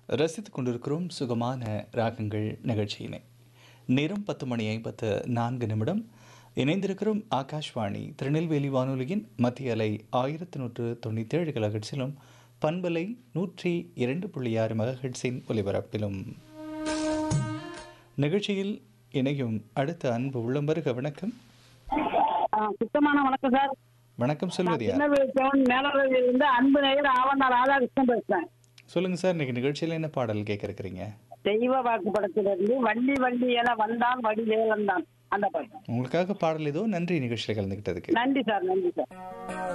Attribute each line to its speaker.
Speaker 1: ரசித்துக் கொண்டிருக்கிறோம் சுகமான ராகங்கள் நிகழ்ச்சியினை நேரம் பத்து மணி ஐம்பத்து நான்கு நிமிடம் இணைந்திருக்கிறோம் ஆகாஷ்வாணி திருநெல்வேலி வானொலியின் மத்திய அலை ஆயிரத்து நூற்று தொண்ணூற்றி ஏழு கலகட்ஸிலும் பண்பலை நூற்றி இரண்டு புள்ளி ஆறு மெகஹெட்ஸின் ஒலிபரப்பிலும் நிகழ்ச்சியில் இணையும் அடுத்த அன்பு உள்ளம் வருக வணக்கம்
Speaker 2: ஆ, சுத்தமான வணக்கம் சார்
Speaker 1: வணக்கம் சொல்வது யார்
Speaker 2: சின்னவேல் டவுன் மேலவையில் இருந்து அன்பு நேயர் ஆவண்ணா ராதாகிருஷ்ணன் பேசுறேன்
Speaker 1: சொல்லுங்க சார் இன்னைக்கு நிகழ்ச்சியில் என்ன பாடல் கேட்க இருக்கிறீங்க
Speaker 2: தெய்வ வாக்கு படத்திலிருந்து வண்டி வண்டி என வந்தான் வடி வேலன் தான் அந்த பாட்டு
Speaker 1: உங்களுக்காக பாடல் ஏதோ நன்றி நிகழ்ச்சியில் கலந்துக்கிட்டதுக்கு
Speaker 2: நன்றி சார் நன்றி சார்